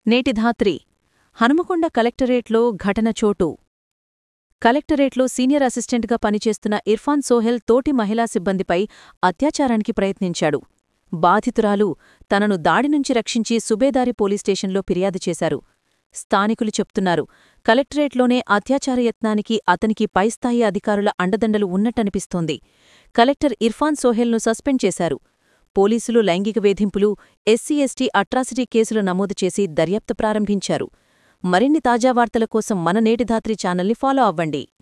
నేటి ధాత్రి హనుమకొండ కలెక్టరేట్లో ఘటన చోటు కలెక్టరేట్లో సీనియర్ అసిస్టెంట్గా పనిచేస్తున్న ఇర్ఫాన్ సోహెల్ తోటి మహిళా సిబ్బందిపై అత్యాచారానికి ప్రయత్నించాడు బాధితురాలు తనను దాడి నుంచి రక్షించి సుబేదారి పోలీస్ స్టేషన్లో ఫిర్యాదు చేశారు స్థానికులు చెప్తున్నారు కలెక్టరేట్లోనే అత్యాచార యత్నానికి అతనికి పైస్థాయి అధికారుల అండదండలు ఉన్నట్టనిపిస్తోంది కలెక్టర్ ఇర్ఫాన్ సోహెల్ను సస్పెండ్ చేశారు పోలీసులు లైంగిక వేధింపులు ఎస్సీ ఎస్టీ అట్రాసిటీ కేసులు నమోదు చేసి దర్యాప్తు ప్రారంభించారు మరిన్ని తాజా వార్తల కోసం మన నేటిధాత్రి ఛానల్ని ఫాలో అవ్వండి